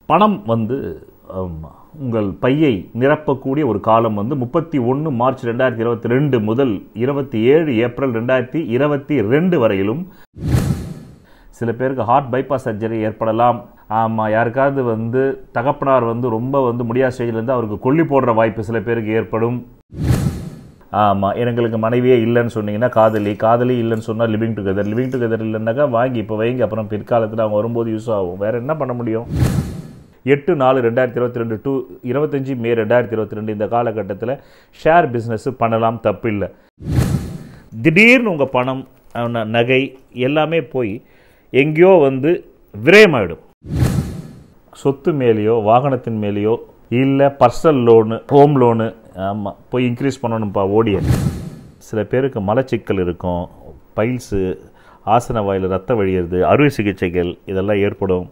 பணம் வந்து ஆமா, உங்கள் பையை நிரப்பக்கூடிய ஒரு காலம் வந்து முப்பத்தி ஒன்று மார்ச் ரெண்டாயிரத்தி இருபத்தி ரெண்டு முதல் இருபத்தி ஏழு ஏப்ரல் ரெண்டாயிரத்தி இருபத்தி ரெண்டு வரையிலும் சில பேருக்கு ஹார்ட் பைபாஸ் சர்ஜரி ஏற்படலாம் ஆமாம் யாருக்காவது வந்து தகப்பனார் வந்து ரொம்ப வந்து முடியாத ஸ்டேஜில் இருந்து அவருக்கு கொல்லி போடுற வாய்ப்பு சில பேருக்கு ஏற்படும் ஆமாம் எங்களுக்கு மனைவியே இல்லைன்னு சொன்னீங்கன்னா காதலி காதலி இல்லைன்னு சொன்னால் லிவிங் டுகெதர் லிவிங் டுகெதர் இல்லைன்னாக்கா வாங்கி இப்போ வைங்க அப்புறம் பிற்காலத்தில் அவங்க வரும்போது யூஸ் ஆகும் வேறு என்ன பண்ண முடியும் எட்டு நாலு ரெண்டாயிரத்தி இருபத்தி ரெண்டு டு இருபத்தஞ்சி மே ரெண்டாயிரத்தி இருபத்தி ரெண்டு இந்த காலகட்டத்தில் ஷேர் பிஸ்னஸ் பண்ணலாம் தப்பில்லை திடீர்னு உங்கள் பணம் அஹ், நகை எல்லாமே போய் எங்கேயோ வந்து விரயமாயிடும் சொத்து மேலேயோ வாகனத்தின் மேலேயோ இல்லை பர்சனல் லோனு ஹோம் லோனு ஆமாம் போய் இன்க்ரீஸ் பண்ணணும்ப்பா ஓடிய சில பேருக்கு மலச்சிக்கல் இருக்கும் பைல்ஸு ஆசன வாயில் ரத்தம் வழியிறது அறுவை சிகிச்சைகள் இதெல்லாம் ஏற்படும்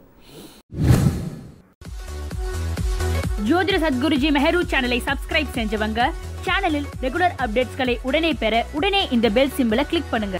ஜோதிட சத்குருஜி மெஹரு சேனலை சப்ஸ்கிரைப் செஞ்சவங்க சேனலில் ரெகுலர் அப்டேட்ஸ்களை உடனே பெற உடனே இந்த பெல் சிம்பிளை கிளிக் பண்ணுங்க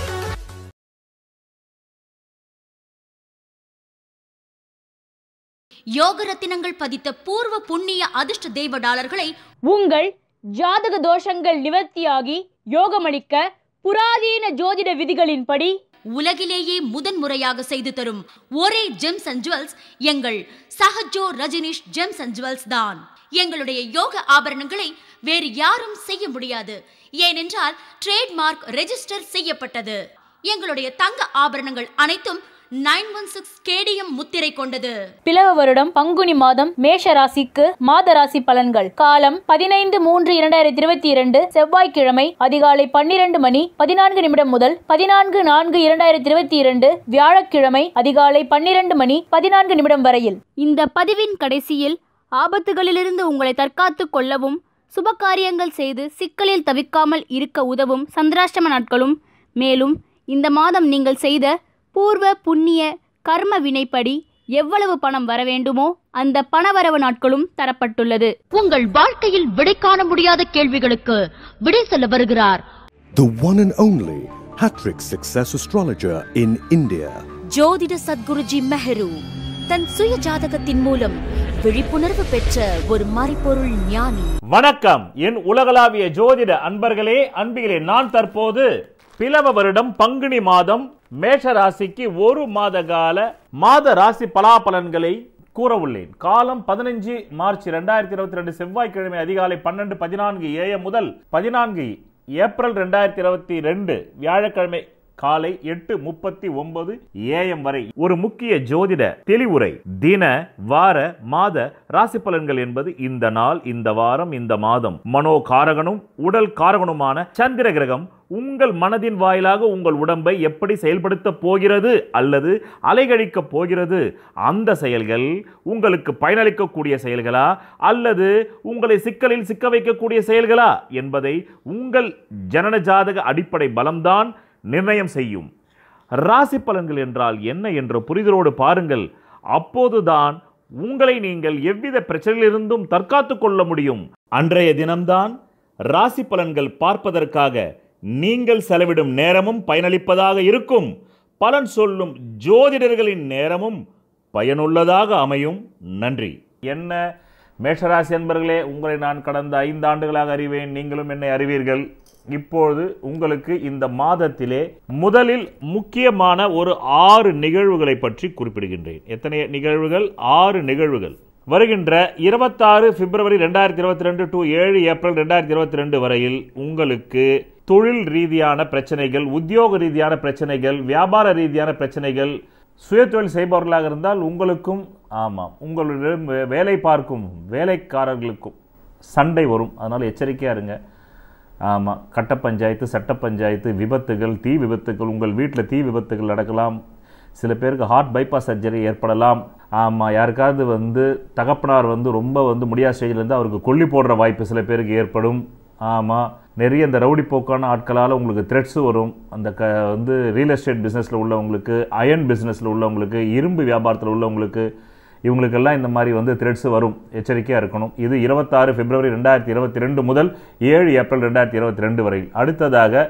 யோக ரத்தினங்கள் பதித்த பூர்வ புண்ணிய அதிர்ஷ்ட தெய்வ டாலர்களை உங்கள் ஜாதக தோஷங்கள் நிவர்த்தியாகி யோகமளிக்க புராதீன ஜோதிட விதிகளின்படி உலகிலேயே முதன்முறையாக செய்து தரும் ஒரே ஜெம்ஸ் அண்ட் ஜுவல்ஸ் எங்கள் Sahajo Rajneesh gems and jewels தான் எங்களுடைய யோக ஆபரணங்களை வேறு யாரும் செய்ய முடியாது ஏனென்றால் ட்ரேட்மார்க் ரெஜிஸ்டர் செய்யப்பட்டது எங்களுடைய தங்க ஆபரணங்கள் அனைத்தும் நைன் ஒன் சிக்ஸ் கேடிஎம் முத்திரை கொண்டது பிளவ வருடம் பங்குனி மாதம் மேஷ ராசிக்கு மாத ராசி பலன்கள் காலம் பதினைந்து மூன்று இரண்டாயிரத்தி இருபத்தி இரண்டு செவ்வாய்க்கிழமை அதிகாலை பன்னிரண்டு மணி பதினான்கு நிமிடம் முதல் பதினான்கு நான்கு இரண்டாயிரத்தி இருபத்தி இரண்டு வியாழக்கிழமை அதிகாலை பன்னிரண்டு மணி பதினான்கு நிமிடம் வரையில் இந்த பதிவின் கடைசியில் ஆபத்துகளிலிருந்து உங்களை தற்காத்துக் கொள்ளவும் சுபகாரியங்கள் செய்து சிக்கலில் தவிக்காமல் இருக்க உதவும் சந்திராஷ்டம நாட்களும் மேலும் இந்த மாதம் நீங்கள் செய்த பூர்வ புண்ணிய கர்ம வினைப்படி எவ்வளவு பணம் வர வேண்டுமோ அந்த பணவரவு நாட்களும் தரப்பட்டுள்ளது உங்கள் வாழ்க்கையில் விடை காண முடியாத கேள்விகளுக்கு விடை சொல்ல வருகிறார் The one and only Hattrick Success Astrologer in India. ஜோதிட சத்குருஜி மெஹரு தன் சுய ஜாதகத்தின் மூலம் விழிப்புணர்வு பெற்ற ஒரு மறைபொருள் ஞானி வணக்கம் என் உலகளாவிய ஜோதிட அன்பர்களே அன்பிகளே நான் தற்போது பிளவ வருடம் பங்குனி மாதம் மேஷ ராசிக்கு ஒரு மாத கால மாத ராசி பலாபலன்களை கூற உள்ளேன் காலம் பதினஞ்சு மார்ச் இரண்டாயிரத்தி இருபத்தி ரெண்டு செவ்வாய்க்கிழமை அதிகாலை பன்னெண்டு பதினான்கு ஏஎம் முதல் பதினான்கு ஏப்ரல் ரெண்டாயிரத்தி இருபத்தி ரெண்டு வியாழக்கிழமை காலை எட்டு முப்பத்தி ஒன்பது ஏஎம் வரை ஒரு முக்கிய ஜோதிட தெளிவுரை தின வார மாத ராசி பலன்கள் என்பது இந்த நாள் இந்த வாரம் இந்த மாதம் மனோ காரகனும் உடல் காரகனுமான சந்திர கிரகம் உங்கள் மனதின் வாயிலாக உங்கள் உடம்பை எப்படி செயல்படுத்த போகிறது அல்லது அலைகழிக்க போகிறது அந்த செயல்கள் உங்களுக்கு பயனளிக்கக்கூடிய செயல்களா அல்லது உங்களை சிக்கலில் சிக்க வைக்கக்கூடிய செயல்களா என்பதை உங்கள் ஜனன ஜாதக அடிப்படை பலம்தான் நிர்ணயம் செய்யும் ராசி பலன்கள் என்றால் என்ன என்ற புரிதலோடு பாருங்கள் அப்போதுதான் உங்களை நீங்கள் எவ்வித பிரச்சனையிலிருந்தும் தற்காத்துக் கொள்ள முடியும் அன்றைய தினம்தான் ராசி பலன்கள் பார்ப்பதற்காக நீங்கள் செலவிடும் நேரமும் பயனளிப்பதாக இருக்கும் பலன் சொல்லும் ஜோதிடர்களின் நேரமும் பயனுள்ளதாக அமையும் நன்றி என்ன மேஷராசி என்பர்களே உங்களை நான் கடந்த ஐந்து ஆண்டுகளாக அறிவேன் நீங்களும் என்னை அறிவீர்கள் இப்பொழுது உங்களுக்கு இந்த மாதத்திலே முதலில் முக்கியமான ஒரு ஆறு நிகழ்வுகளை பற்றி குறிப்பிடுகின்றேன் எத்தனை நிகழ்வுகள் ஆறு நிகழ்வுகள் வருகின்ற இருபத்தாறு பிப்ரவரி ரெண்டாயிரத்தி இருபத்தி ரெண்டு டு ஏழு ஏப்ரல் ரெண்டாயிரத்தி இருபத்தி ரெண்டு வரையில் உங்களுக்கு தொழில் ரீதியான பிரச்சனைகள் உத்தியோக ரீதியான பிரச்சனைகள் வியாபார ரீதியான பிரச்சனைகள் சுயதொழில் செய்பவர்களாக இருந்தால் உங்களுக்கும் ஆமாம் உங்களிடம் வே- வேலை பார்க்கும் வேலைக்காரர்களுக்கும் சண்டை வரும் அதனால் எச்சரிக்கையாக இருங்க ஆமாம் கட்ட பஞ்சாயத்து சட்ட பஞ்சாயத்து விபத்துகள் தீ விபத்துகள் உங்கள் வீட்டில் தீ விபத்துகள் நடக்கலாம் சில பேருக்கு ஹார்ட் பைபாஸ் சர்ஜரி ஏற்படலாம் ஆமாம் யாருக்காவது வந்து தகப்பனார் வந்து ரொம்ப வந்து முடியாத ஸ்டேஜில் இருந்து அவருக்கு கொல்லி போடுற வாய்ப்பு சில பேருக்கு ஏற்படும் ஆமாம் நிறைய இந்த ரவுடி போக்கான ஆட்களால் உங்களுக்கு த்ரெட்ஸ் வரும் அந்த க வந்து ரியல் எஸ்டேட் பிஸ்னஸில் உள்ளவங்களுக்கு அயன் பிஸ்னஸில் உள்ளவங்களுக்கு இரும்பு வியாபாரத்தில் உள்ளவங்களுக்கு இவங்களுக்கெல்லாம் இந்த மாதிரி வந்து த்ரெட்ஸ் வரும் எச்சரிக்கையாக இருக்கணும் இது இருபத்தாறு பிப்ரவரி ரெண்டாயிரத்தி இருபத்தி ரெண்டு முதல் ஏழு ஏப்ரல் ரெண்டாயிரத்தி இருபத்தி ரெண்டு வரை அடுத்ததாக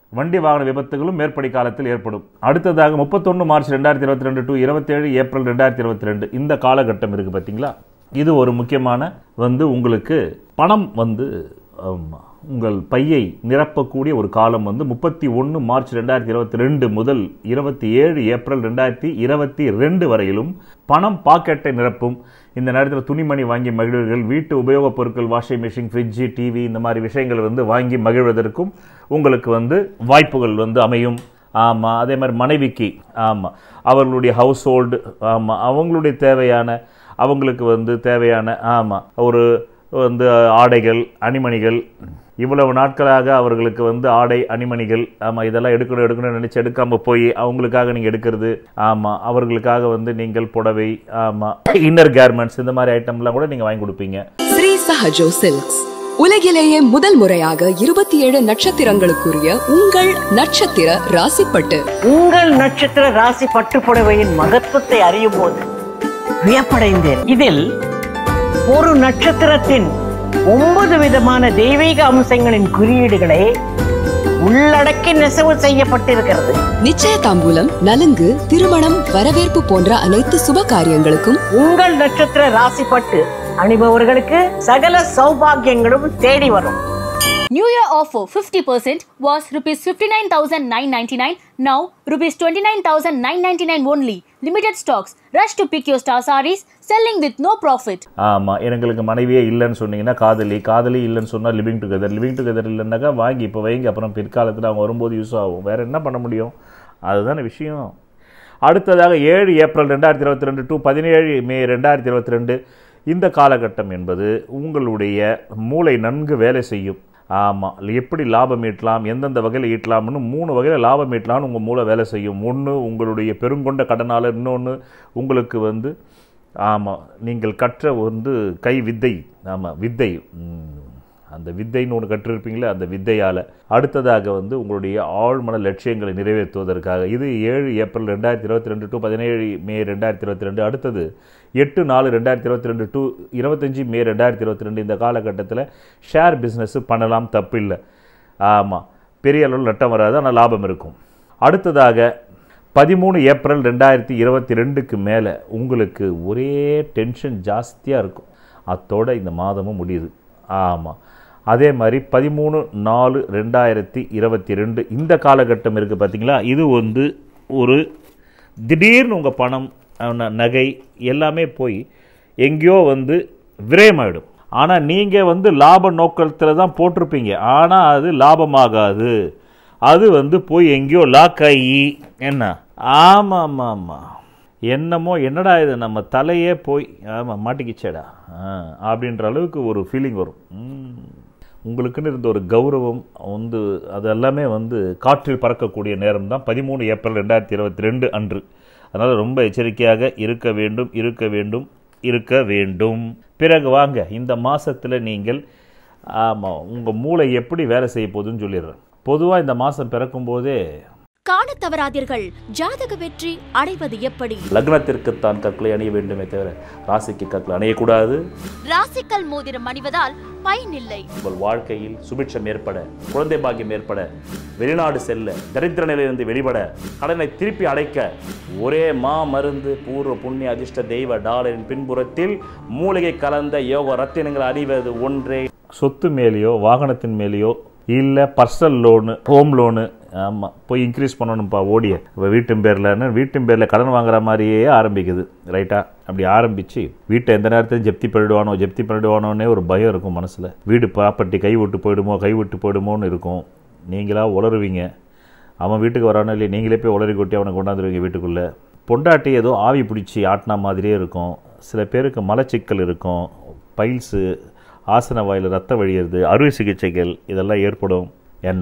வண்டி வாகன விபத்துகளும் மேற்படி காலத்தில் ஏற்படும் அடுத்ததாக முப்பத்தொன்று மார்ச் ரெண்டாயிரத்தி இருபத்தி ரெண்டு டு இருபத்தேழு ஏப்ரல் ரெண்டாயிரத்தி இருபத்தி ரெண்டு இந்த காலகட்டம் இருக்கு பார்த்தீங்களா இது ஒரு முக்கியமான வந்து உங்களுக்கு பணம் வந்து ஆமா, உங்கள் பையை நிரப்பக்கூடிய ஒரு காலம் வந்து முப்பத்தி ஒன்று மார்ச் ரெண்டாயிரத்தி இருபத்தி ரெண்டு முதல் இருபத்தி ஏழு ஏப்ரல் ரெண்டாயிரத்தி இருபத்தி ரெண்டு வரையிலும் பணம் பாக்கெட்டை நிரப்பும் இந்த நேரத்தில் துணிமணி வாங்கி மகிழ்வீர்கள் வீட்டு உபயோகப் பொருட்கள் வாஷிங் மிஷின் ஃப்ரிட்ஜு டிவி இந்த மாதிரி விஷயங்கள் வந்து வாங்கி மகிழ்வதற்கும் உங்களுக்கு வந்து வாய்ப்புகள் வந்து அமையும் ஆமாம் அதே மாதிரி மனைவிக்கு ஆமாம் அவர்களுடைய ஹவுஸ் ஹோல்டு ஆமாம் அவங்களுடைய தேவையான அவங்களுக்கு வந்து தேவையான ஆமாம் ஒரு வந்து ஆடைகள் அணிமணிகள் இவ்வளவு நாட்களாக அவர்களுக்கு வந்து ஆடை அணிமணிகள் ஆமாம் இதெல்லாம் எடுக்கணும் எடுக்கணும்னு நினச்சி எடுக்காமல் போய் அவங்களுக்காக நீங்கள் எடுக்கிறது ஆமாம் அவர்களுக்காக வந்து நீங்கள் புடவை ஆமாம் இன்னர் கார்மெண்ட்ஸ் இந்த மாதிரி ஐட்டம்லாம் கூட நீங்கள் வாங்கி கொடுப்பீங்க ஸ்ரீ சஹஜோ சில்க்ஸ் உலகிலேயே முதல் முறையாக இருபத்தி ஏழு நட்சத்திரங்களுக்குரிய உங்கள் நட்சத்திர ராசிப்பட்டு உங்கள் நட்சத்திர ராசி பட்டுப்புடவையின் மகத்துவத்தை அறியும் போது வியப்படைந்தேன் இதில் ஒரு நட்சத்திரத்தின் ஒன்பது விதமான தெய்வீக அம்சங்களின் குறியீடுகளை உள்ளடக்கி நெசவு செய்யப்பட்டிருக்கிறது நிச்சய தாம்பூலம் நலுங்கு திருமணம் வரவேற்பு போன்ற அனைத்து சுப காரியங்களுக்கும் உங்கள் நட்சத்திர ராசி பட்டு அணிபவர்களுக்கு சகல சௌபாகியங்களும் தேடி வரும் New Year offer 50% was rupees 59,999. Now rupees 29,999 only. Limited stocks. Rush to pick your star sarees. Selling with no profit. ஆமாம் எங்களுக்கு மனைவியே இல்லைன்னு சொன்னீங்கன்னா காதலி காதலி இல்லைன்னு சொன்னால் லிவிங் டுகெதர் லிவிங் டுகெதர் இல்லைன்னாக்கா வாங்கி இப்போ வைங்க அப்புறம் பிற்காலத்தில் அவங்க வரும்போது யூஸ் ஆகும் வேறு என்ன பண்ண முடியும் அதுதானே விஷயம் அடுத்ததாக ஏழு ஏப்ரல் ரெண்டாயிரத்தி இருபத்தி ரெண்டு டு பதினேழு மே ரெண்டாயிரத்தி இருபத்தி ரெண்டு இந்த காலகட்டம் என்பது உங்களுடைய மூளை நன்கு வேலை செய்யும் ஆமாம் எப்படி லாபம் ஈட்டலாம் எந்தெந்த வகையில் ஈட்டலாம்னு மூணு வகையில் லாபம் ஈட்டலாம்னு உங்கள் மூளை வேலை செய்யும் ஒன்று உங்களுடைய பெருங்கொண்ட கடனால் இன்னொன்று உங்களுக்கு வந்து ஆமாம் நீங்கள் கற்ற வந்து கை வித்தை ஆமாம் வித்தை ம், அந்த வித்தைன்னு ஒன்று கற்றிருப்பீங்களே அந்த வித்தையால் அடுத்ததாக வந்து உங்களுடைய ஆழ்மன லட்சியங்களை நிறைவேற்றுவதற்காக இது ஏழு ஏப்ரல் ரெண்டாயிரத்தி இருபத்தி ரெண்டு டு பதினேழு மே ரெண்டாயிரத்தி இருபத்தி ரெண்டு அடுத்தது எட்டு நாலு ரெண்டாயிரத்தி இருபத்தி ரெண்டு டு இருபத்தஞ்சி மே ரெண்டாயிரத்தி இருபத்தி ரெண்டு இந்த காலகட்டத்தில் ஷேர் பிஸ்னஸ் பண்ணலாம் தப்பில்லை ஆமாம் பெரிய அளவில் நட்டம் வராது ஆனால் லாபம் இருக்கும் அடுத்ததாக பதிமூணு ஏப்ரல் ரெண்டாயிரத்தி இருபத்தி ரெண்டுக்கு மேலே உங்களுக்கு ஒரே டென்ஷன் ஜாஸ்தியாக இருக்கும் அத்தோட இந்த மாதமும் முடியுது ஆமாம் அதே மாதிரி பதிமூணு நாலு ரெண்டாயிரத்தி இருபத்தி ரெண்டு இந்த காலகட்டம் இருக்குது பார்த்தீங்களா இது வந்து ஒரு திடீர்னு உங்கள் பணம் அஹ், நகை எல்லாமே போய் எங்கேயோ வந்து விரயமாயிடும் ஆனால் நீங்கள் வந்து லாப நோக்கத்தில் தான் போட்டிருப்பீங்க ஆனால் அது லாபமாகாது அது வந்து போய் எங்கேயோ லாக் ஆகி என்ன ஆமாம் ஆமாம் ஆமாம் என்னமோ என்னடா இது நம்ம தலையே போய் ஆமாம் மாட்டிக்கிச்சேடா ஆ, அப்படின்ற அளவுக்கு ஒரு ஃபீலிங் வரும் ம். உங்களுக்குன்னு இருந்த ஒரு கௌரவம் வந்து அதெல்லாமே வந்து காற்றில் பறக்கக்கூடிய நேரம் தான் பதிமூணு ஏப்ரல் ரெண்டாயிரத்தி இருபத்தி ரெண்டு அன்று அதனால் ரொம்ப எச்சரிக்கையாக இருக்க வேண்டும் இருக்க வேண்டும் இருக்க வேண்டும் பிறகு வாங்க இந்த மாசத்துல நீங்கள் ஆமாம் உங்கள் மூளை எப்படி வேலை செய்ய போகுதுன்னு சொல்லிடுறேன் பொதுவாக இந்த மாதம் பிறக்கும் போதே காண தவறாதீர்கள் ஜாதக வெற்றி அடைவது எப்படி லக்னத்திற்குத்தான் கற்களை அணிய வேண்டுமே தவிர ராசிக்கு கற்கள் அணியக்கூடாது ராசிக்கல் மோதிரம் அணிவதால் பயனில்லை உங்கள் வாழ்க்கையில் சுபிட்சம் ஏற்பட குழந்தை பாக்கியம் ஏற்பட வெளிநாடு செல்ல தரித்திர நிலையிலிருந்து வெளிப்பட கடனை திருப்பி அடைக்க ஒரே மா மருந்து பூர்வ புண்ணிய அதிர்ஷ்ட தெய்வ டாலரின் பின்புறத்தில் மூலிகை கலந்த யோக ரத்தினங்கள் அணிவது ஒன்றே சொத்து மேலேயோ வாகனத்தின் மேலேயோ இல்லை பர்சனல் லோனு ஹோம் லோனு ஆமாம் போய் இன்க்ரீஸ் பண்ணணும்ப்பா ஓடிய இப்போ வீட்டின் பேர்லன்னு வீட்டின் பேரில் கடன் வாங்குற மாதிரியே ஆரம்பிக்குது ரைட்டா அப்படி ஆரம்பித்து வீட்டை எந்த நேரத்தையும் ஜப்தி பண்ணிடுவானோ ஜப்தி பண்ணிடுவானோன்னே ஒரு பயம் இருக்கும் மனசில் வீடு ப்ராப்பர்ட்டி கை விட்டு போயிடுமோ கை விட்டு போயிடுமோன்னு இருக்கும் நீங்களா உளருவீங்க அவன் வீட்டுக்கு வரானோ இல்லையா நீங்களே போய் உளறி கொட்டி அவனை கொண்டாந்துருவீங்க வீட்டுக்குள்ளே பொண்டாட்டி ஏதோ ஆவி பிடிச்சி ஆட்டினா மாதிரியே இருக்கும் சில பேருக்கு மலச்சிக்கல் இருக்கும் பைல்ஸு ஆசன வாயில் ரத்த வழியிறது அறுவை சிகிச்சைகள் இதெல்லாம் ஏற்படும் என்ன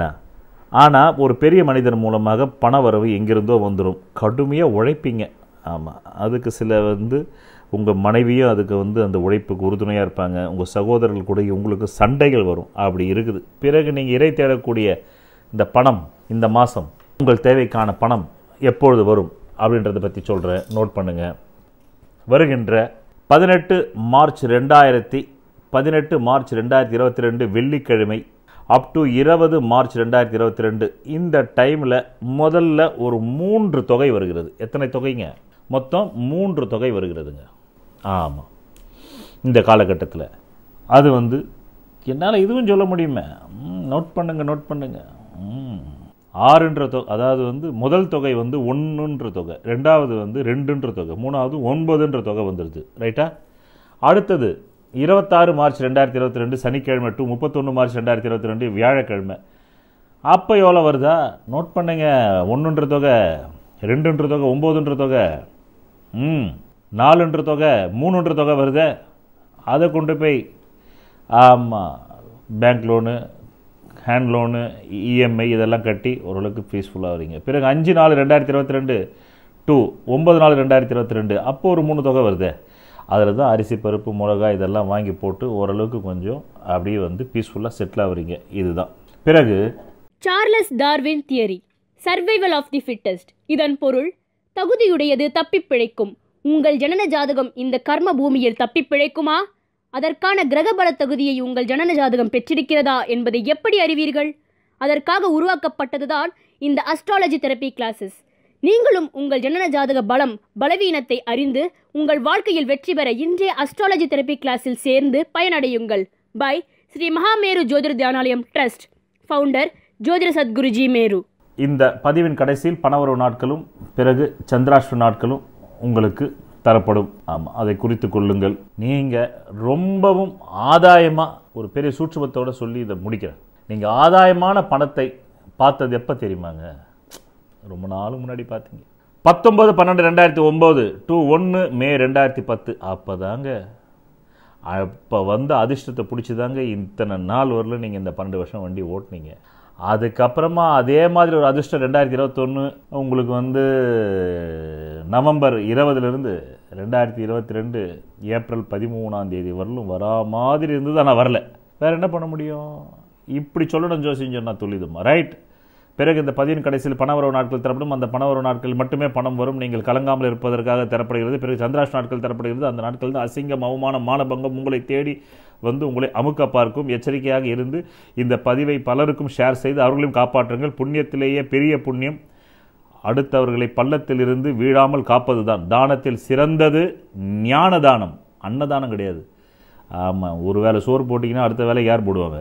ஆனால் ஒரு பெரிய மனிதர் மூலமாக பண வரவு எங்கிருந்தோ வந்துடும் கடுமையாக உழைப்பீங்க ஆமாம் அதுக்கு சில வந்து உங்கள் மனைவியும் அதுக்கு வந்து அந்த உழைப்புக்கு உறுதுணையாக இருப்பாங்க உங்கள் சகோதரர்கள் கூட உங்களுக்கு சண்டைகள் வரும் அப்படி இருக்குது பிறகு நீங்கள் இறை தேடக்கூடிய இந்த பணம் இந்த மாதம் உங்கள் தேவைக்கான பணம் எப்பொழுது வரும் அப்படின்றத பற்றி சொல்கிறேன் நோட் பண்ணுங்கள் வருகின்ற பதினெட்டு மார்ச் ரெண்டாயிரத்தி பதினெட்டு மார்ச் ரெண்டாயிரத்தி இருபத்தி ரெண்டு வெள்ளிக்கிழமை அப் டு இருபது மார்ச் ரெண்டாயிரத்தி இருபத்தி ரெண்டு இந்த டைமில் முதல்ல ஒரு மூன்று தொகை வருகிறது எத்தனை தொகைங்க மொத்தம் மூன்று தொகை வருகிறதுங்க ஆமாம் இந்த காலகட்டத்தில் அது வந்து என்னால் இதுவும் சொல்ல முடியுமே ம், நோட் பண்ணுங்க நோட் பண்ணுங்க ம். ஆறுன்ற தொகை அதாவது வந்து முதல் தொகை வந்து ஒன்றுன்ற தொகை ரெண்டாவது வந்து ரெண்டுன்ற தொகை மூணாவது ஒன்பதுன்ற தொகை வந்துடுது ரைட்டா அடுத்தது இருபத்தாறு மார்ச் ரெண்டாயிரத்தி இருபத்தி ரெண்டு சனிக்கிழமை டு முப்பத்தொன்று மார்ச் ரெண்டாயிரத்தி இருபத்தி ரெண்டு வியாழக்கிழமை அப்போ எவ்வளோ வருதா நோட் பண்ணுங்க ஒன்றுன்ற தொகை ரெண்டுன்ற தொகை ஒம்போதுன்ற தொகை ம் நாலுன்ற தொகை மூணுன்ற தொகை வருதே அதை கொண்டு போய் ஆமாம் bank loan hand loan EMI இதெல்லாம் கட்டி ஓரளவுக்கு பீஸ்ஃபுல்லாக வரீங்க பிறகு அஞ்சு நாலு ரெண்டாயிரத்தி இருபத்தி ரெண்டு டூ ஒம்பது நாலு ரெண்டாயிரத்தி இருபத்தி ரெண்டு அப்போ ஒரு மூணு தொகை வருதே அதில் தான் அரிசி பருப்பு மிளகா இதெல்லாம் வாங்கி போட்டு ஓரளவுக்கு கொஞ்சம் அப்படியே வந்து பீஸ்ஃபுல்லாக செட்டில் ஆகுறீங்க இதுதான் பிறகு Charles Darwin theory survival of the fittest இதன் பொருள் தகுதியுடையது தப்பிப் பிழைக்கும் உங்கள் ஜனன ஜாதகம் இந்த கர்ம பூமியில் தப்பிப் பிழைக்குமா அதற்கான கிரகபல தகுதியை உங்கள் ஜனன ஜாதகம் பெற்றிருக்கிறதா என்பதை எப்படி அறிவீர்கள் அதற்காக உருவாக்கப்பட்டதுதான் இந்த அஸ்ட்ராலஜி தெரப்பி கிளாஸஸ் நீங்களும் உங்கள் ஜனன ஜாதக பலம் பலவீனத்தை அறிந்து உங்கள் வாழ்க்கையில் வெற்றி பெற இன்றைய அஸ்ட்ராலஜி தெரப்பி கிளாஸில் சேர்ந்து பயனடையுங்கள் by Sri Mahameru Jyothir Dhyanalayam trust founder ஜோதிட சத்குருஜி மேரு இந்த பதிவின் கடைசியில் பணவரவு நாட்களும் பிறகு சந்திராஷ்ட நாட்களும் உங்களுக்கு தரப்படும் ஆமாம் அதை குறித்து கொள்ளுங்கள் நீங்கள் ரொம்பவும் ஆதாயமாக ஒரு பெரிய சூட்சுமத்தோட சொல்லி இதை முடிக்கிறேன் நீங்கள் ஆதாயமான பணத்தை பார்த்தது எப்போ தெரியுமாங்க ரொம்ப நாள் முன்னாடி பார்த்தீங்க பத்தொன்பது பன்னெண்டு ரெண்டாயிரத்தி ஒம்பது டு ஒன்று மே ரெண்டாயிரத்தி பத்து அப்போ தாங்க அப்போ வந்து அதிர்ஷ்டத்தை பிடிச்சி தாங்க இத்தனை நாள் வரல நீங்கள் இந்த பன்னெண்டு வருஷம் வண்டி ஓட்டுனீங்க அதுக்கப்புறமா அதே மாதிரி ஒரு அதிர்ஷ்டம் ரெண்டாயிரத்தி இருபத்தொன்று உங்களுக்கு வந்து நவம்பர் இருபதுலேருந்து ரெண்டாயிரத்தி இருபத்தி ரெண்டு ஏப்ரல் பதிமூணாம் தேதி வரலும் வரா மாதிரி இருந்தது ஆனால் வரல வேறு என்ன பண்ண முடியும் இப்படி சொல்லணும் ஜோசியம் சொன்னால் துல்லிதுமா ரைட் பிறகு இந்த பதிவின் கடைசியில் பணவரவு நாட்கள் தரப்படும் அந்த பணவரவு நாட்கள் மட்டுமே பணம் வரும் நீங்கள் கலங்காமல் இருப்பதற்காக தரப்படுகிறது பிறகு சந்திராஷ் நாட்கள் தரப்படுகிறது அந்த நாட்கள் தான் அசிங்கம் அவமானம் மானபங்கம் உங்களை தேடி வந்து உங்களை அமுக்க பார்க்கும் எச்சரிக்கையாக இருந்து இந்த பதிவை பலருக்கும் ஷேர் செய்து அவர்களையும் காப்பாற்றுங்கள் புண்ணியத்திலேயே பெரிய புண்ணியம் அடுத்தவர்களை பள்ளத்திலிருந்து வீழாமல் காப்பதுதான் தானத்தில் சிறந்தது ஞான தானம் அன்னதானம் கிடையாது ஆமாம் ஒரு வேளை சோறு போட்டிங்கன்னா அடுத்த வேலை யார் போடுவாங்க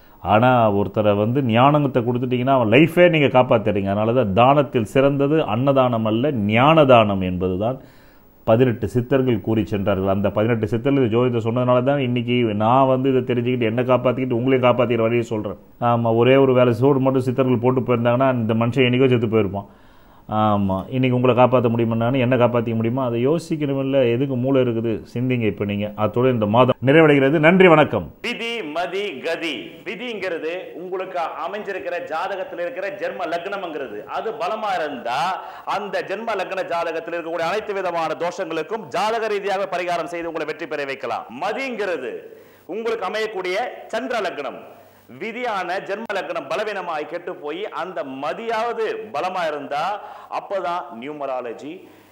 ஆனால் ஒருத்தரை வந்து ஞானத்தை கொடுத்துட்டீங்கன்னா அவன் லைஃபே நீங்கள் காப்பாற்றுறீங்க அதனால தான் தானத்தில் சிறந்தது அன்னதானம் அல்ல ஞான தானம் என்பது தான் பதினெட்டு சித்தர்கள் கூறி சென்றார்கள் அந்த பதினெட்டு சித்தர்கள் ஜோதிடத்தை சொன்னதுனால தான் இன்னைக்கு நான் வந்து இதை தெரிஞ்சுக்கிட்டு என்ன காப்பாற்றிக்கிட்டு உங்களையும் காப்பாற்றிக்கிற வழியை சொல்கிறேன் ஆமாம் ஒரே ஒரு வேலை சோடு மட்டும் சித்தர்கள் போட்டு போயிருந்தாங்கன்னா இந்த மனுஷன் என்னைக்கோ செத்து போயிருப்பான் ஆமாம் இன்றைக்கி உங்களை காப்பாற்ற முடியுமான்னு என்ன காப்பாற்றிக்க முடியுமா அதை யோசிக்கணுமில்ல எதுக்கு மூளை இருக்குது சிந்திங்க இப்போ நீங்கள் அத்தோடு இந்த மாதம் நிறைவடைகிறது நன்றி வணக்கம் விதி மதி கதி விதிங்கிறது உங்களுக்கு அமைஞ்சிருக்கிற ஜாதகத்தில் இருக்கிற ஜென்ம லக்னம்ங்கிறது அது பலமா இருந்தா அந்த ஜென்ம லக்ன ஜாதகத்தில் இருக்கக்கூடிய அனைத்து விதமான தோஷங்களுக்கும் ஜாதக ரீதியாக பரிகாரம் செய்து உங்களை வெற்றி பெற வைக்கலாம் மதிங்கிறது உங்களுக்கு அமையக்கூடிய சந்திர லக்னம் விதியான ஜென்ம லக்னம் பலவீனமாய் கெட்டு போய் அந்த மதியாவது பலமா இருந்தா அப்பதான் நியூமராலஜி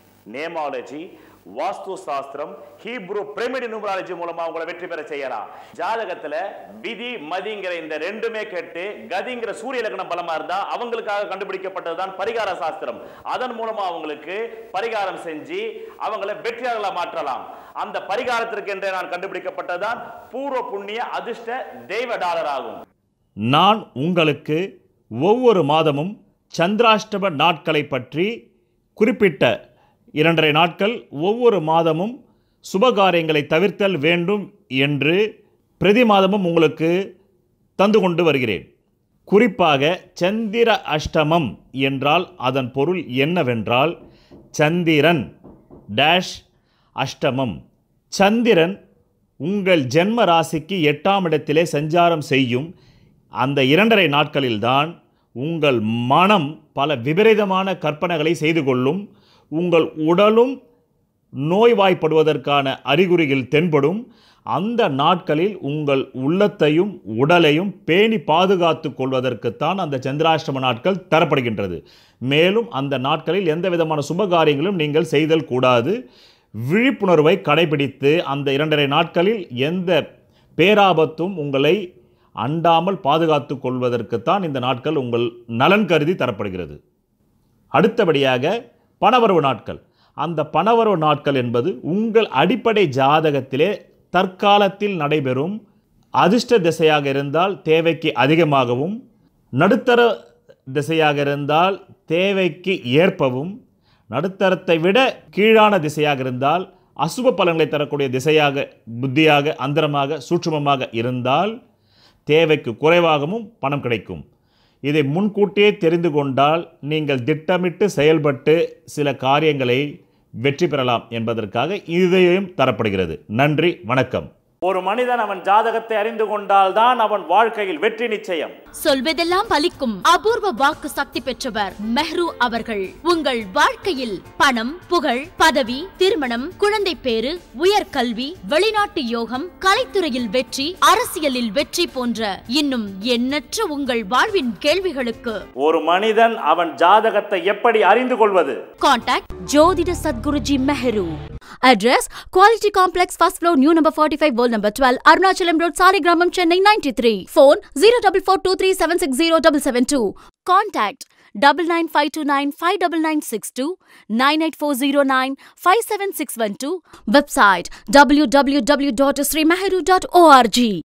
நேமாலஜி வாஸ்து சாஸ்திரம் ஹீப்ரு பிரமிடு நியூமராலஜி மூலமா உங்களை வெற்றி பெற செய்யலாம் ஜாதகத்துல விதி மதிங்கிற இந்த ரெண்டுமே கெட்டு கதிங்கிற சூரிய லக்னம் பலமா இருந்தா அவங்களுக்காக கண்டுபிடிக்கப்பட்டதுதான் பரிகார சாஸ்திரம் அதன் மூலமா அவங்களுக்கு பரிகாரம் செஞ்சு அவங்களை வெற்றியாளர்களா மாற்றலாம் அந்த பரிகாரத்திற்கு என்றே நான் கண்டுபிடிக்கப்பட்டதுதான் பூர்வ புண்ணிய அதிர்ஷ்ட தெய்வ டாலர் ஆகும் நான் உங்களுக்கு ஒவ்வொரு மாதமும் சந்திராஷ்டம நாட்களை பற்றி குறிப்பிட்ட இரண்டரை நாட்கள் ஒவ்வொரு மாதமும் சுபகாரியங்களை தவிர்த்தல் வேண்டும் என்று பிரதி மாதமும் உங்களுக்கு தந்து கொண்டு வருகிறேன் குறிப்பாக சந்திர அஷ்டமம் என்றால் அதன் பொருள் என்னவென்றால் சந்திரன் டேஷ் அஷ்டமம் சந்திரன் உங்கள் ஜென்ம ராசிக்கு எட்டாம் இடத்திலே சஞ்சாரம் செய்யும் அந்த இரண்டரை நாட்களில்தான் உங்கள் மனம் பல விபரீதமான கற்பனைகளை செய்து கொள்ளும் உங்கள் உடலும் நோய்வாய்ப்படுவதற்கான அறிகுறிகள் தென்படும் அந்த நாட்களில் உங்கள் உள்ளத்தையும் உடலையும் பேணி பாதுகாத்து கொள்வதற்குத்தான் அந்த சந்திராஷ்டம நாட்கள் தரப்படுகின்றது மேலும் அந்த நாட்களில் எந்த விதமான சுபகாரியங்களும் நீங்கள் செய்தல் கூடாது விழிப்புணர்வை கடைபிடித்து அந்த இரண்டரை நாட்களில் எந்த பேராபத்தும் உங்களை அண்டாமல் பாதுகாத்துக் கொள்வதற்குத்தான் இந்த நாட்கள் உங்கள் நலன் கருதி தரப்படுகிறது அடுத்தபடியாக பணவரவு நாட்கள் அந்த பணவரவு நாட்கள் என்பது உங்கள் அடிப்படை ஜாதகத்திலே தற்காலத்தில் நடைபெறும் அதிர்ஷ்ட திசையாக இருந்தால் தேவைக்கு அதிகமாகவும் நடுத்தர திசையாக இருந்தால் தேவைக்கு ஏற்பவும் நடுத்தரத்தை விட கீழான திசையாக இருந்தால் அசுப பலன்களை தரக்கூடிய திசையாக புத்தியாக அந்தரமாக சூட்சுமமாக இருந்தால் தேவைக்கு குறைவாகவும் பணம் கிடைக்கும் இதை முன்கூட்டியே தெரிந்து கொண்டால் நீங்கள் திட்டமிட்டு செயல்பட்டு சில காரியங்களை வெற்றி பெறலாம் என்பதற்காக இதையும் தரப்படுகிறது நன்றி வணக்கம் ஒரு மனிதன் அவன் ஜாதகத்தை அறிந்து கொண்டால் தான் அவன் வாழ்க்கையில் வெற்றி நிச்சயம் சொல்வதெல்லாம் பலிக்கும் அபூர்வ வாக்கு சக்தி பெற்றவர் மெஹ்ரு அவர்கள் உங்கள் வாழ்க்கையில் பணம் புகழ் பதவி திருமணம் குழந்தை பேரு உயர்கல்வி வெளிநாட்டு யோகம் கலைத்துறையில் வெற்றி அரசியலில் வெற்றி போன்ற இன்னும் எண்ணற்ற உங்கள் வாழ்வின் கேள்விகளுக்கு ஒரு மனிதன் அவன் ஜாதகத்தை எப்படி அறிந்து கொள்வது Contact Jodhida Sadguruji Meheru. Address Quality Complex First Floor New Number 45 World Number 12 Arunachalam Road Saligramam Chennai 93 Phone 0442376072 Contact double nine five two nine five double nine six two nine eight four zero nine five seven six one two website www.srimeheru.org